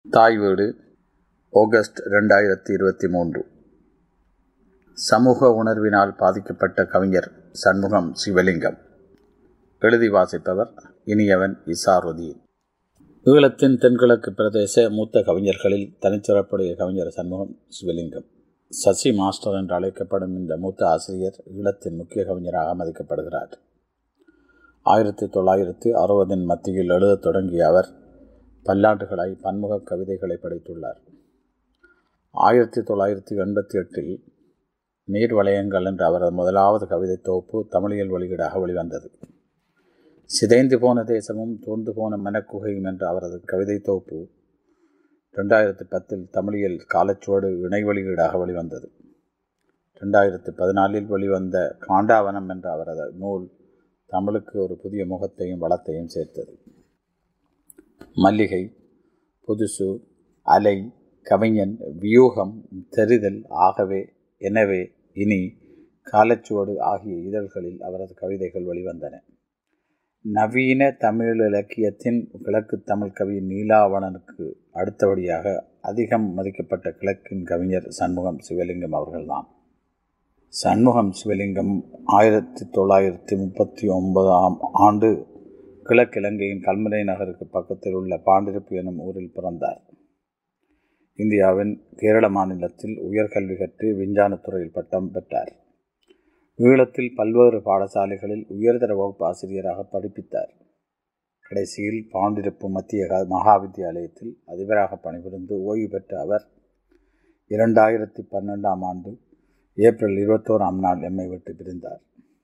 தாய் வீடு ஆகஸ்ட் ரெண்டாயிரத்தி இருபத்தி மூன்று சமூக உணர்வினால் பாதிக்கப்பட்ட கவிஞர் சண்முகம் சிவலிங்கம் எழுதி வாசிப்பவர் இனியவன் இசாருதீன் ஈழத்தின் தென்கிழக்கு பிரதேச மூத்த கவிஞர்களில் தனிச்சிறப்புடைய கவிஞர் சண்முகம் சிவலிங்கம் சசி மாஸ்டர் என்று அழைக்கப்படும் இந்த மூத்த ஆசிரியர் ஈழத்தின் முக்கிய கவிஞராக மதிக்கப்படுகிறார் ஆயிரத்தி தொள்ளாயிரத்து அறுபதின் மத்தியில் எழுதத் தொடங்கிய அவர் பல்லாண்டுகளாய் பன்முக கவிதைகளை படைத்துள்ளார் ஆயிரத்தி தொள்ளாயிரத்தி எண்பத்தி எட்டில் நீர் வளையங்கள் என்ற அவரது முதலாவது கவிதை தொகுப்பு தமிழியல் வெளியீடாக வெளிவந்தது சிதைந்து போன தேசமும் தோர்ந்து போன மனக்குகையும் என்ற அவரது கவிதை தொகுப்பு ரெண்டாயிரத்தி பத்தில் தமிழியல் காலச்சுவடு இணை வெளியீடாக வெளிவந்தது ரெண்டாயிரத்தி பதினாலில் வெளிவந்த காண்டாவனம் என்ற அவரது நூல் தமிழுக்கு ஒரு புதிய முகத்தையும் வளத்தையும் சேர்த்தது மல்லிகை புதுசு அலை கவிஞன் வியூகம் தெரிதல் ஆகவே எனவே இனி காலச்சுவடு ஆகிய இதழ்களில் அவரது கவிதைகள் வெளிவந்தன நவீன தமிழ் இலக்கியத்தின் கிழக்கு தமிழ் கவி நீலாவணனுக்கு அடுத்தபடியாக அதிகம் மதிக்கப்பட்ட கிழக்கின் கவிஞர் சண்முகம் சிவலிங்கம் அவர்கள்தான் சண்முகம் சிவலிங்கம் ஆயிரத்தி தொள்ளாயிரத்தி முப்பத்தி ஒன்பதாம் ஆண்டு கிழக்கிழங்கையின் கல்முனை நகருக்கு பக்கத்தில் உள்ள பாண்டிருப்பு எனும் ஊரில் பிறந்தார் இந்தியாவின் கேரள மாநிலத்தில் உயர்கல்வி கற்று விஞ்ஞானத்துறையில் பட்டம் பெற்றார் ஈழத்தில் பல்வேறு பாடசாலைகளில் உயர்தர வகுப்பு ஆசிரியராக படிப்பித்தார் கடைசியில் பாண்டிருப்பு மத்திய மகா வித்தியாலயத்தில் அதிபராக பணிபுரிந்து ஓய்வு பெற்ற அவர் இரண்டாயிரத்தி பன்னெண்டாம் ஆண்டு ஏப்ரல் இருபத்தோராம் நாள் எம்மை விட்டு பிரிந்தார்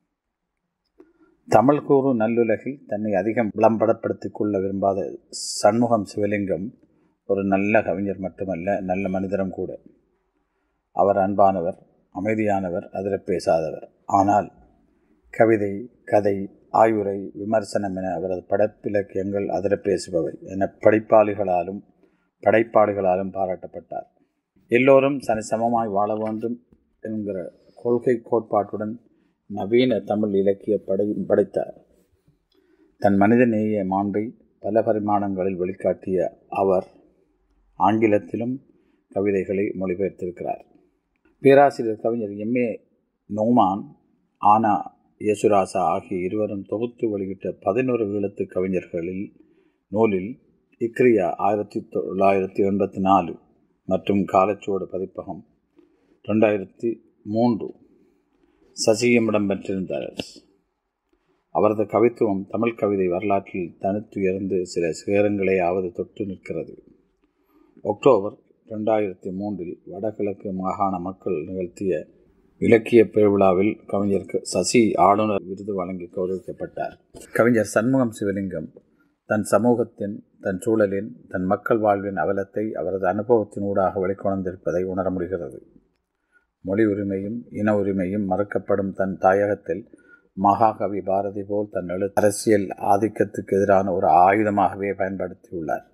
தமிழ் கூறு நல்லுலகில் தன்னை அதிகம் விளம்பரப்படுத்திக் கொள்ள விரும்பாத சண்முகம் சிவலிங்கம் ஒரு நல்ல கவிஞர் மட்டுமல்ல நல்ல மனிதரும் கூட அவர் அன்பானவர் அமைதியானவர் அதிர பேசாதவர் ஆனால் கவிதை கதை ஆய்வுரை விமர்சனம் என அவரது படைப்பிலக்கியங்கள் அதிர பேசுபவை என படைப்பாளிகளாலும் படைப்பாளிகளாலும் பாராட்டப்பட்டார் எல்லோரும் சமமாய் வாழ வேண்டும் என்கிற கொள்கை கோட்பாட்டுடன் நவீன தமிழ் இலக்கிய படை படைத்தார் தன் மனித நேய மாண்பை பல பரிமாணங்களில் வெளிக்காட்டிய அவர் ஆங்கிலத்திலும் கவிதைகளை மொழிபெயர்த்திருக்கிறார் பேராசிரியர் கவிஞர் எம்ஏ நோமான் ஆனா யசுராசா ஆகிய இருவரும் தொகுத்து வெளியிட்ட பதினோரு ஈழத்து கவிஞர்களில் நூலில் இக்ரியா ஆயிரத்தி தொள்ளாயிரத்தி எண்பத்தி நாலு மற்றும் காலச்சுவடு பதிப்பகம் ரெண்டாயிரத்தி மூன்று சசியம் இடம்பெற்றிருந்தார் அவரது கவித்துவம் தமிழ் கவிதை வரலாற்றில் தனித்துயர்ந்து சில சிகரங்களையாவது தொட்டு நிற்கிறது அக்டோபர் ரெண்டாயிரத்தி மூன்றில் வடகிழக்கு மாகாண மக்கள் நிகழ்த்திய இலக்கிய பெருவிழாவில் கவிஞர் சசி ஆளுநர் விருது வழங்கி கௌரவிக்கப்பட்டார் கவிஞர் சண்முகம் சிவலிங்கம் தன் சமூகத்தின் தன் சூழலின் தன் மக்கள் வாழ்வின் அவலத்தை அவரது அனுபவத்தினூடாக வெளிக்கொணர்ந்திருப்பதை உணர முடிகிறது மொழி உரிமையும் இன உரிமையும் மறுக்கப்படும் தன் தாயகத்தில் மகாகவி பாரதி போல் தன் எழு அரசியல் ஆதிக்கத்துக்கு எதிரான ஒரு ஆயுதமாகவே பயன்படுத்தியுள்ளார்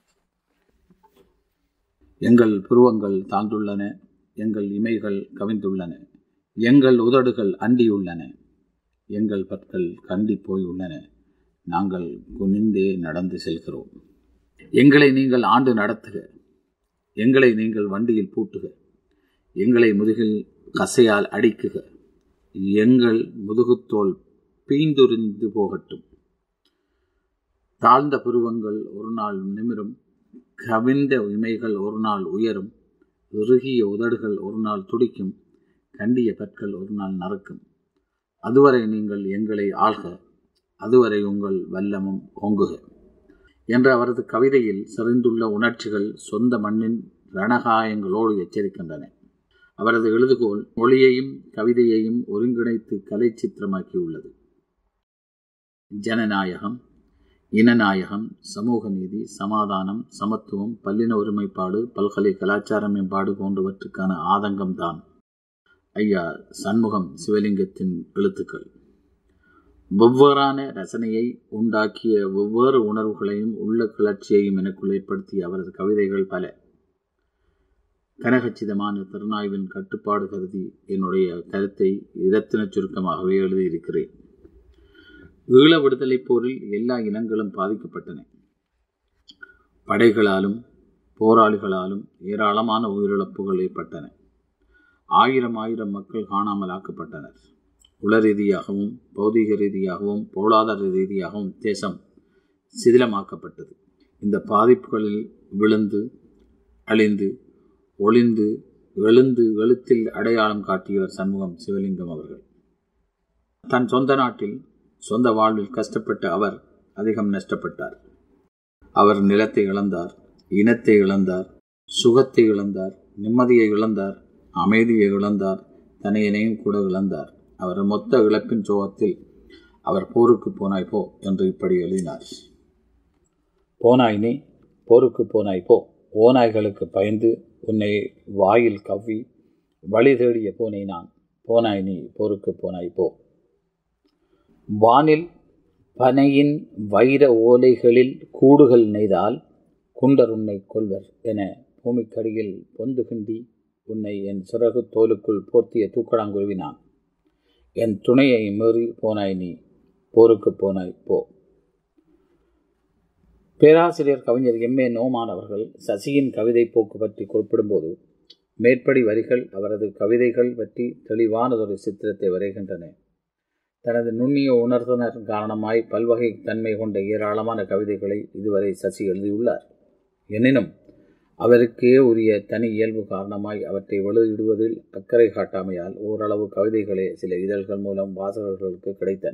எங்கள் புருவங்கள் தாழ்ந்துள்ளன எங்கள் இமைகள் கவிழ்ந்துள்ளன எங்கள் உதடுகள் அண்டியுள்ளன எங்கள் பற்கள் கண்டி போயுள்ளன நாங்கள் குனிந்தே நடந்து செல்கிறோம் எங்களை நீங்கள் ஆண்டு நடத்துக எங்களை நீங்கள் வண்டியில் பூட்டுக எங்களை முதுகில் கசையால் அடிக்குக எங்கள் முதுகுத்தோல் பீந்துரிந்து போகட்டும் தாழ்ந்த புருவங்கள் ஒரு நாள் நிமிரும் கவிழ்ந்த இமைகள் ஒரு நாள் உயரும் இறுகிய உதடுகள் ஒரு நாள் துடிக்கும் கண்டிய பற்கள் ஒரு நாள் நறுக்கும் அதுவரை நீங்கள் எங்களை ஆள்க அதுவரை உங்கள் வல்லமும் ஓங்குக என்ற அவரது கவிதையில் சிறைந்துள்ள உணர்ச்சிகள் சொந்த மண்ணின் ரணகாயங்களோடு எச்சரிக்கின்றன அவரது எழுதுகோள் மொழியையும் கவிதையையும் ஒருங்கிணைத்து கலை சித்திரமாக்கியுள்ளது ஜனநாயகம் இனநாயகம் சமூக நீதி சமாதானம் சமத்துவம் பல்லின ஒருமைப்பாடு பல்கலை கலாச்சார மேம்பாடு போன்றவற்றுக்கான ஆதங்கம்தான் ஐயா சண்முகம் சிவலிங்கத்தின் எழுத்துக்கள் வெவ்வேறான ரசனையை உண்டாக்கிய வெவ்வேறு உணர்வுகளையும் உள்ள கிளர்ச்சியையும் எனக்குள் ஏற்படுத்திய அவரது கவிதைகள் பல கனகச்சிதமான திறனாய்வின் கட்டுப்பாடு கருதி என்னுடைய கருத்தை இரத்தின சுருக்கமாகவே எழுதியிருக்கிறேன் ஈழ விடுதலைப் போரில் எல்லா இனங்களும் பாதிக்கப்பட்டன படைகளாலும் போராளிகளாலும் ஏராளமான உயிரிழப்புகள் ஏற்பட்டன ஆயிரம் ஆயிரம் மக்கள் காணாமல் ஆக்கப்பட்டனர் உள ரீதியாகவும் பௌதீக ரீதியாகவும் பொருளாதார ரீதியாகவும் தேசம் சிதிலமாக்கப்பட்டது இந்த பாதிப்புகளில் விழுந்து அழிந்து ஒளிந்து எழுந்து எழுத்தில் அடையாளம் காட்டியவர் சண்முகம் சிவலிங்கம் அவர்கள் தன் சொந்த நாட்டில் சொந்த வாழ்வில் கஷ்டப்பட்ட அவர் அதிகம் நஷ்டப்பட்டார் அவர் நிலத்தை இழந்தார் இனத்தை இழந்தார் சுகத்தை இழந்தார் நிம்மதியை இழந்தார் அமைதியை இழந்தார் தனையனையும் கூட இழந்தார் அவர் மொத்த இழப்பின் சோகத்தில் அவர் போருக்கு போனாய் போ என்று இப்படி எழுதினார் போனாய் நீ போருக்கு போனாய் போ ஓநாய்களுக்கு பயந்து உன்னை வாயில் கவ்வி வழி தேடிய போனே நான் போனாய் நீ போருக்கு போனாய் போ வானில் பனையின் வைர ஓலைகளில் கூடுகள் நெய்தால் குண்டர் உன்னை கொள்வர் என பூமிக்கடியில் பொந்துகிண்டி உன்னை என் சிறகு தோலுக்குள் போர்த்திய தூக்கடாங்குருவினான் என் துணையை மீறி போனாய் நீ போருக்கு போனாய் போ பேராசிரியர் கவிஞர் எம் ஏ நோமான் அவர்கள் சசியின் கவிதை போக்கு பற்றி குறிப்பிடும்போது மேற்படி வரிகள் அவரது கவிதைகள் பற்றி தெளிவானதொரு சித்திரத்தை வரைகின்றன தனது நுண்ணிய உணர்த்தினர் காரணமாய் பல்வகை தன்மை கொண்ட ஏராளமான கவிதைகளை இதுவரை சசி எழுதியுள்ளார் எனினும் அவருக்கே உரிய தனி இயல்பு காரணமாய் அவற்றை வெளியிடுவதில் அக்கறை காட்டாமையால் ஓரளவு கவிதைகளே சில இதழ்கள் மூலம் வாசகர்களுக்கு கிடைத்தன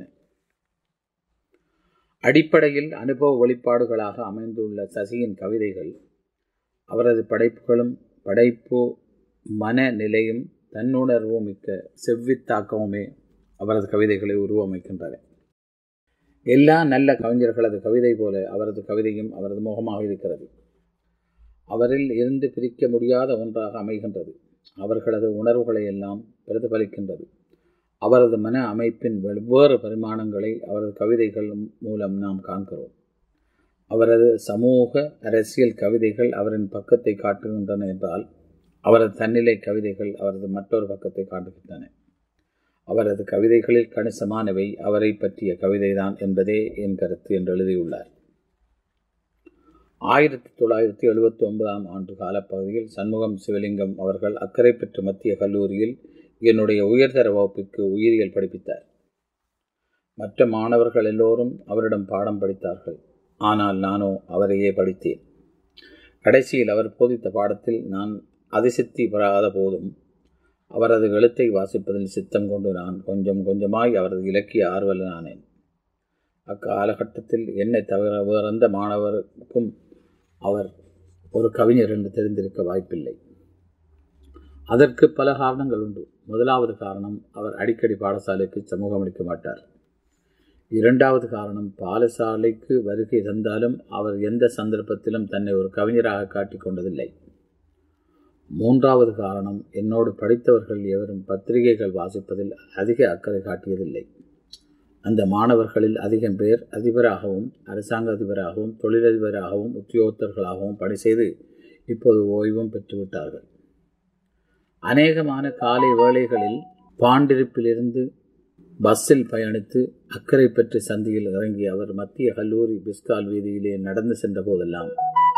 அடிப்படையில் அனுபவ வெளிப்பாடுகளாக அமைந்துள்ள சசியின் கவிதைகள் அவரது படைப்புகளும் படைப்பு மனநிலையும் தன்னுணர்வும் மிக்க செவ்வித்தாக்கமுமே அவரது கவிதைகளை உருவமைக்கின்றன எல்லா நல்ல கவிஞர்களது கவிதை போல அவரது கவிதையும் அவரது முகமாக இருக்கிறது அவரில் இருந்து பிரிக்க முடியாத ஒன்றாக அமைகின்றது அவர்களது உணர்வுகளை எல்லாம் பிரதிபலிக்கின்றது அவரது மன அமைப்பின் வெவ்வேறு பரிமாணங்களை அவரது கவிதைகள் மூலம் நாம் காண்கிறோம் அவரது சமூக அரசியல் கவிதைகள் அவரின் பக்கத்தை காட்டுகின்றன என்றால் அவரது தன்னிலை கவிதைகள் அவரது மற்றொரு பக்கத்தை காட்டுகின்றன அவரது கவிதைகளில் கணிசமானவை அவரை பற்றிய கவிதைதான் என்பதே என் கருத்து என்று எழுதியுள்ளார் ஆயிரத்தி தொள்ளாயிரத்தி எழுபத்தி ஒன்பதாம் ஆண்டு காலப்பகுதியில் சண்முகம் சிவலிங்கம் அவர்கள் அக்கறை பெற்ற மத்திய கல்லூரியில் என்னுடைய உயர்தர வகுப்பிற்கு உயிரியல் படிப்பித்தார் மற்ற மாணவர்கள் எல்லோரும் அவரிடம் பாடம் படித்தார்கள் ஆனால் நானோ அவரையே படித்தேன் கடைசியில் அவர் போதித்த பாடத்தில் நான் அதிசித்தி பெறாத போதும் அவரது எழுத்தை வாசிப்பதில் சித்தம் கொண்டு நான் கொஞ்சம் கொஞ்சமாய் அவரது இலக்கிய ஆர்வலனானேன் அக்காலகட்டத்தில் என்னை தவிர வேறெந்த மாணவருக்கும் அவர் ஒரு கவிஞர் என்று தெரிந்திருக்க வாய்ப்பில்லை அதற்கு பல காரணங்கள் உண்டு முதலாவது காரணம் அவர் அடிக்கடி பாடசாலைக்கு சமூகம் அளிக்க மாட்டார் இரண்டாவது காரணம் பாடசாலைக்கு வருகை தந்தாலும் அவர் எந்த சந்தர்ப்பத்திலும் தன்னை ஒரு கவிஞராக காட்டிக் கொண்டதில்லை மூன்றாவது காரணம் என்னோடு படித்தவர்கள் எவரும் பத்திரிகைகள் வாசிப்பதில் அதிக அக்கறை காட்டியதில்லை அந்த மாணவர்களில் அதிகம் பேர் அதிபராகவும் அரசாங்க அதிபராகவும் தொழிலதிபராகவும் உத்தியோகத்தர்களாகவும் பணி செய்து இப்போது ஓய்வும் பெற்றுவிட்டார்கள் அநேகமான காலை வேளைகளில் பாண்டிருப்பிலிருந்து பஸ்ஸில் பயணித்து அக்கறை பெற்று சந்தியில் இறங்கி அவர் மத்திய கல்லூரி பிஸ்கால் வீதியிலே நடந்து சென்ற போதெல்லாம்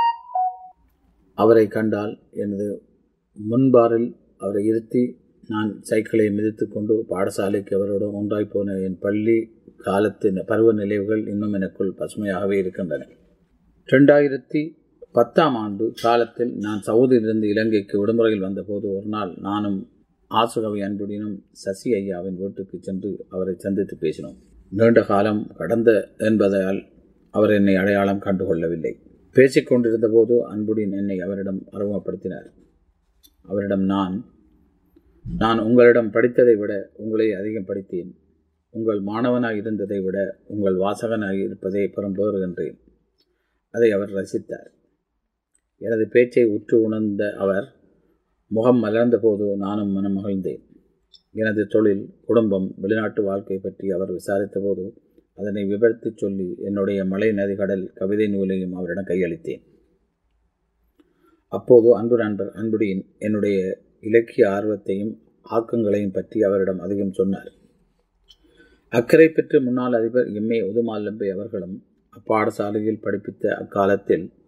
அவரை கண்டால் எனது முன்பாரில் அவரை இருத்தி நான் சைக்கிளை மிதித்து கொண்டு பாடசாலைக்கு அவரோடு ஒன்றாய் போன என் பள்ளி காலத்தின் பருவ நினைவுகள் இன்னும் எனக்குள் பசுமையாகவே இருக்கின்றன ரெண்டாயிரத்தி பத்தாம் ஆண்டு காலத்தில் நான் சவுதியிலிருந்து இலங்கைக்கு விடுமுறையில் வந்தபோது ஒரு நாள் நானும் ஆசுகவி அன்புடனும் சசி ஐயாவின் வீட்டுக்கு சென்று அவரை சந்தித்து பேசினோம் நீண்ட காலம் கடந்த என்பதால் அவர் என்னை அடையாளம் கண்டுகொள்ளவில்லை பேசிக்கொண்டிருந்த போது அன்புடன் என்னை அவரிடம் அறிமுகப்படுத்தினார் அவரிடம் நான் நான் உங்களிடம் படித்ததை விட உங்களை அதிகம் படித்தேன் உங்கள் மாணவனாக இருந்ததை விட உங்கள் வாசகனாக இருப்பதை பெரும்பேறு என்றேன் அதை அவர் ரசித்தார் எனது பேச்சை உற்று உணர்ந்த அவர் முகம் மலர்ந்தபோது நானும் மனம் மகிழ்ந்தேன் எனது தொழில் குடும்பம் வெளிநாட்டு வாழ்க்கை பற்றி அவர் விசாரித்தபோது அதனை விவரித்து சொல்லி என்னுடைய மலை நதிகடல் கவிதை நூலையும் அவரிடம் கையளித்தேன் அப்போது அன்பு நண்பர் அன்புடியின் என்னுடைய இலக்கிய ஆர்வத்தையும் ஆக்கங்களையும் பற்றி அவரிடம் அதிகம் சொன்னார் அக்கறை பெற்று முன்னாள் அதிபர் எம் ஏ உதுமாலம்பை அவர்களும் அப்பாடசாலையில் படிப்பித்த அக்காலத்தில்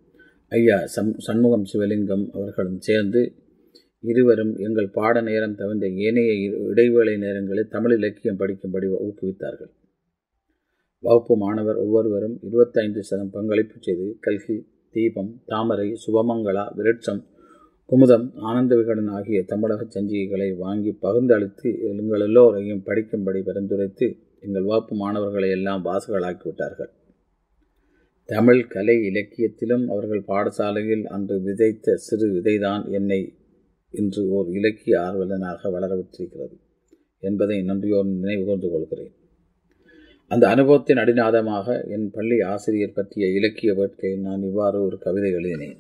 ஐயா சம் சண்முகம் சிவலிங்கம் அவர்களும் சேர்ந்து இருவரும் எங்கள் பாட நேரம் தவிர்ந்த ஏனைய இடைவேளை நேரங்களில் தமிழ் இலக்கியம் படிக்கும்படி ஊக்குவித்தார்கள் வகுப்பு மாணவர் ஒவ்வொருவரும் இருபத்தைந்து சதம் பங்களிப்பு செய்து கல்கி தீபம் தாமரை சுபமங்களா விருட்சம் குமுதம் ஆனந்த விகடன் ஆகிய தமிழக சஞ்சிகைகளை வாங்கி பகிர்ந்தளித்து எங்கள் எல்லோரையும் படிக்கும்படி பரிந்துரைத்து எங்கள் வகுப்பு மாணவர்களை எல்லாம் வாசகர்களாக்கி விட்டார்கள் தமிழ் கலை இலக்கியத்திலும் அவர்கள் பாடசாலையில் அன்று விதைத்த சிறு விதைதான் என்னை இன்று ஓர் இலக்கிய ஆர்வலனாக வளரவிட்டிருக்கிறது என்பதை நன்றியோடு நினைவு கூர்ந்து கொள்கிறேன் அந்த அனுபவத்தின் அடிநாதமாக என் பள்ளி ஆசிரியர் பற்றிய இலக்கிய வேட்கையில் நான் இவ்வாறு ஒரு கவிதை எழுதினேன்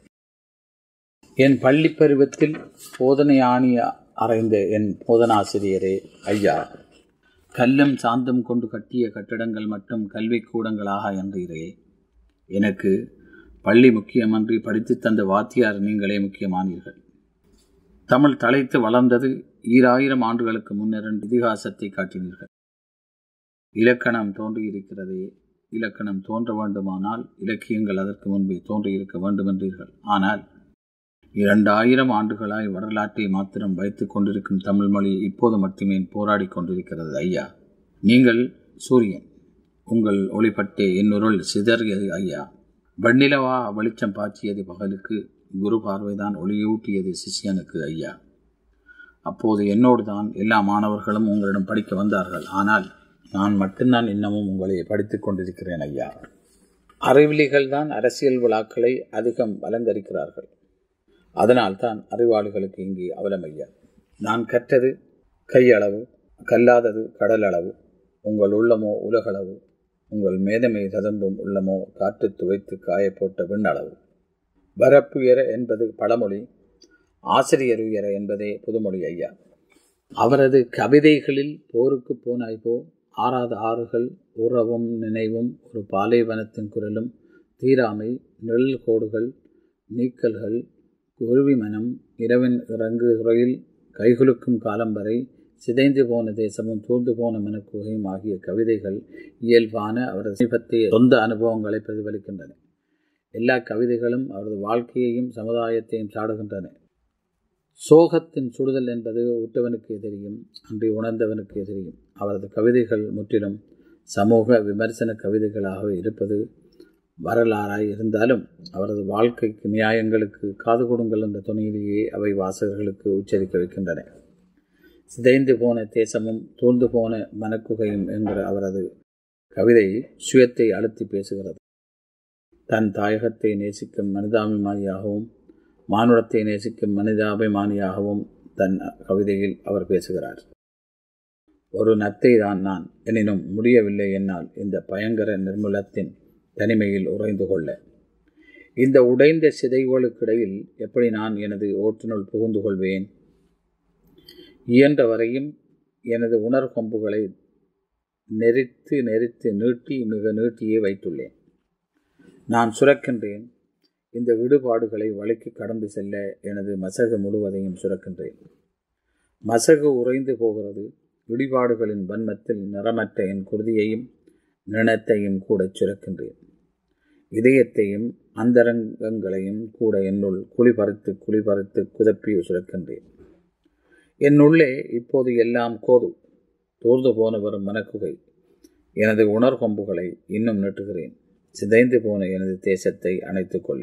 என் பள்ளி பருவத்தில் போதனை ஆணி அறைந்த என் போதனாசிரியரே ஐயா கல்லும் சாந்தம் கொண்டு கட்டிய கட்டடங்கள் மட்டும் கல்விக் கூடங்களாக என்றீரே எனக்கு பள்ளி முக்கியமன்றி படித்து தந்த வாத்தியார் நீங்களே முக்கியமானீர்கள் தமிழ் தலைத்து வளர்ந்தது ஈராயிரம் ஆண்டுகளுக்கு முன்னர் இதிகாசத்தை காட்டினீர்கள் இலக்கணம் தோன்றியிருக்கிறதே இலக்கணம் தோன்ற வேண்டுமானால் இலக்கியங்கள் அதற்கு முன்பே தோன்றியிருக்க வேண்டும் என்றீர்கள் ஆனால் இரண்டாயிரம் ஆண்டுகளாய் வரலாற்றை மாத்திரம் வைத்துக் கொண்டிருக்கும் தமிழ் மொழி இப்போது மட்டுமே போராடி கொண்டிருக்கிறது ஐயா நீங்கள் சூரியன் உங்கள் ஒளிப்பட்டே என்னுருள் சிதறியது ஐயா வெண்ணிலவா வெளிச்சம் பாய்ச்சியது பகலுக்கு குரு பார்வைதான் ஒளியூட்டியது சிஷியனுக்கு ஐயா அப்போது என்னோடு தான் எல்லா மாணவர்களும் உங்களிடம் படிக்க வந்தார்கள் ஆனால் நான் மட்டும்தான் இன்னமும் உங்களை படித்துக் கொண்டிருக்கிறேன் ஐயா அறிவிலிகள் தான் அரசியல் விழாக்களை அதிகம் அலங்கரிக்கிறார்கள் அதனால் தான் அறிவாளிகளுக்கு இங்கே அவலம் ஐயா நான் கற்றது கையளவு கல்லாதது கடல் அளவு உங்கள் உள்ளமோ உலகளவு உங்கள் மேதமை ததம்பும் உள்ளமோ காற்று துவைத்து காயப்போட்ட விண்ணளவு வரப்புயர என்பது பழமொழி ஆசிரியர் உயர என்பதே புதுமொழி ஐயா அவரது கவிதைகளில் போருக்கு போனாய்போ ஆறாத ஆறுகள் உறவும் நினைவும் ஒரு பாலைவனத்தின் குரலும் தீராமை நிழல் கோடுகள் நீக்கல்கள் குருவி மனம் இரவின் இறங்கு துறையில் கைகுலுக்கும் காலம் வரை சிதைந்து போன தேசமும் தூர்ந்து போன மனக்குகையும் ஆகிய கவிதைகள் இயல்பான அவரது சமீபத்திய சொந்த அனுபவங்களை பிரதிபலிக்கின்றன எல்லா கவிதைகளும் அவரது வாழ்க்கையையும் சமுதாயத்தையும் சாடுகின்றன சோகத்தின் சுடுதல் என்பது உற்றவனுக்கு தெரியும் அன்றி உணர்ந்தவனுக்கு தெரியும் அவரது கவிதைகள் முற்றிலும் சமூக விமர்சன கவிதைகளாக இருப்பது வரலாறாய் இருந்தாலும் அவரது வாழ்க்கைக்கு நியாயங்களுக்கு காது கொடுங்கள் என்ற துணையிலேயே அவை வாசகர்களுக்கு உச்சரிக்க வைக்கின்றன சிதைந்து போன தேசமும் தூர்ந்து போன மனக்குகையும் என்கிற அவரது கவிதை சுயத்தை அழுத்தி பேசுகிறது தன் தாயகத்தை நேசிக்கும் மனிதாபிமானியாகவும் மானுடத்தை நேசிக்கும் மனிதாபிமானியாகவும் தன் கவிதையில் அவர் பேசுகிறார் ஒரு நத்தை தான் நான் எனினும் முடியவில்லை என்னால் இந்த பயங்கர நிர்மூலத்தின் தனிமையில் உறைந்து கொள்ள இந்த உடைந்த சிதைவுகளுக்கிடையில் எப்படி நான் எனது ஓட்டுநுள் புகுந்து கொள்வேன் இயன்ற வரையும் எனது உணர்கொம்புகளை நெறித்து நெறித்து நீட்டி மிக நீட்டியே வைத்துள்ளேன் நான் சுரக்கின்றேன் இந்த விடுபாடுகளை வழிக்கு கடந்து செல்ல எனது மசகு முழுவதையும் சுரக்கின்றேன் மசகு உறைந்து போகிறது இடிபாடுகளின் வன்மத்தில் நிறமற்ற என் குருதியையும் நினத்தையும் கூட சுரக்கின்றேன் இதயத்தையும் அந்தரங்கங்களையும் கூட என்னுள் குளிபறித்து குளிபறித்து குதப்பி சுரக்கின்றேன் என்னுள்ளே இப்போது எல்லாம் கோது தோர்ந்து போன வரும் மனக்குகை எனது உணர்கொம்புகளை இன்னும் நட்டுகிறேன் சிதைந்து போன எனது தேசத்தை அணைத்து கொள்ள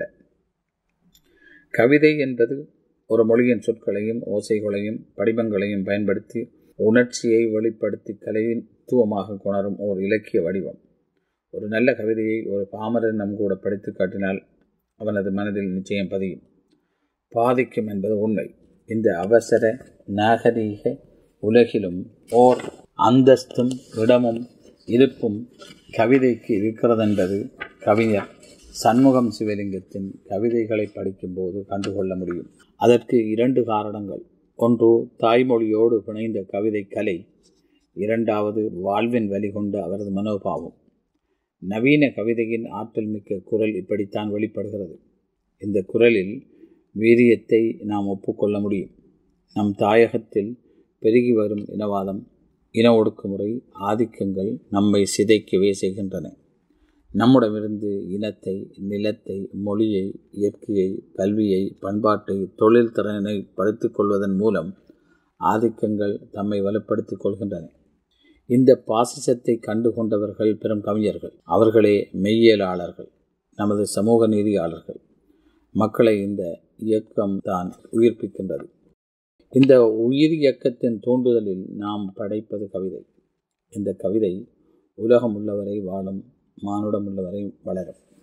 கவிதை என்பது ஒரு மொழியின் சொற்களையும் ஓசைகளையும் படிமங்களையும் பயன்படுத்தி உணர்ச்சியை வெளிப்படுத்தி கலைத்துவமாக கொணரும் ஓர் இலக்கிய வடிவம் ஒரு நல்ல கவிதையை ஒரு பாமரன் நம் கூட படித்து காட்டினால் அவனது மனதில் நிச்சயம் பதியும் பாதிக்கும் என்பது உண்மை இந்த அவசர நாகரீக உலகிலும் ஓர் அந்தஸ்தும் இடமும் இருப்பும் கவிதைக்கு இருக்கிறதென்பது கவிஞர் சண்முகம் சிவலிங்கத்தின் கவிதைகளை படிக்கும்போது கண்டுகொள்ள முடியும் அதற்கு இரண்டு காரணங்கள் ஒன்று தாய்மொழியோடு பிணைந்த கவிதை கலை இரண்டாவது வாழ்வின் வழிகொண்ட அவரது மனோபாவம் நவீன கவிதையின் ஆற்றல் மிக்க குரல் இப்படித்தான் வெளிப்படுகிறது இந்த குரலில் வீரியத்தை நாம் ஒப்புக்கொள்ள முடியும் நம் தாயகத்தில் பெருகி வரும் இனவாதம் இன ஒடுக்குமுறை ஆதிக்கங்கள் நம்மை சிதைக்கவே செய்கின்றன நம்முடமிருந்து இனத்தை நிலத்தை மொழியை இயற்கையை கல்வியை பண்பாட்டை தொழில் திறனை படுத்திக் கொள்வதன் மூலம் ஆதிக்கங்கள் தம்மை வலுப்படுத்திக் கொள்கின்றன இந்த பாசிசத்தை கண்டு கொண்டவர்கள் பெரும் கவிஞர்கள் அவர்களே மெய்யியலாளர்கள் நமது சமூக நீதியாளர்கள் மக்களை இந்த இயக்கம் தான் உயிர்ப்பிக்கின்றது இந்த உயிர் இயக்கத்தின் தூண்டுதலில் நாம் படைப்பது கவிதை இந்த கவிதை உலகம் உள்ளவரை வாழும் மானுடம் உள்ளவரை வளரும்